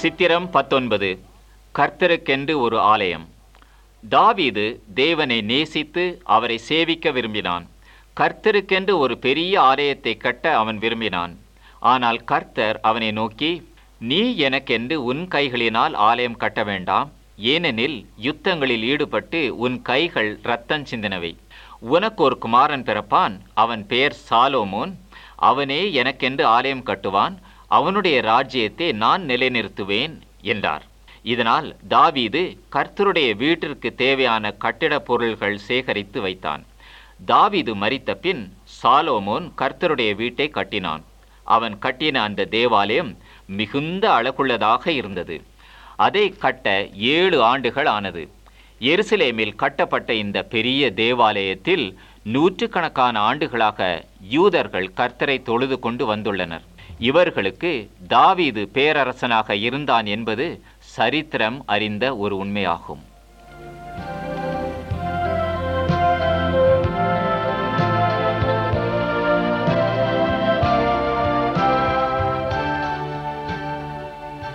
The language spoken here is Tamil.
சித்திரம் பத்தொன்பது கர்த்தருக்கென்று ஒரு ஆலயம் தாவீது தேவனை நேசித்து அவரை சேவிக்க விரும்பினான் கர்த்தருக்கென்று ஒரு பெரிய ஆலயத்தை கட்ட அவன் விரும்பினான் ஆனால் கர்த்தர் அவனை நோக்கி நீ எனக்கென்று உன் கைகளினால் ஆலயம் கட்ட வேண்டாம் ஏனெனில் யுத்தங்களில் ஈடுபட்டு உன் கைகள் இரத்தம் சிந்தினவை உனக்கு ஒரு குமாரன் பிறப்பான் அவன் பெயர் சாலோமோன் அவனே எனக்கென்று ஆலயம் கட்டுவான் அவனுடைய ராஜ்யத்தை நான் நிலைநிறுத்துவேன் என்றார் இதனால் தாவீது கர்த்தருடைய வீட்டிற்கு தேவையான கட்டிடப் பொருள்கள் சேகரித்து வைத்தான் தாவீது மரித்த பின் சாலோமோன் கர்த்தருடைய வீட்டை கட்டினான் அவன் கட்டின அந்த தேவாலயம் மிகுந்த அழகுள்ளதாக இருந்தது அதை கட்ட ஏழு ஆண்டுகள் ஆனது எருசலேமில் கட்டப்பட்ட இந்த பெரிய தேவாலயத்தில் நூற்றுக்கணக்கான ஆண்டுகளாக யூதர்கள் கர்த்தரை தொழுது கொண்டு வந்துள்ளனர் இவர்களுக்கு தாவீது பேரரசனாக இருந்தான் என்பது சரித்திரம் அறிந்த ஒரு உண்மையாகும்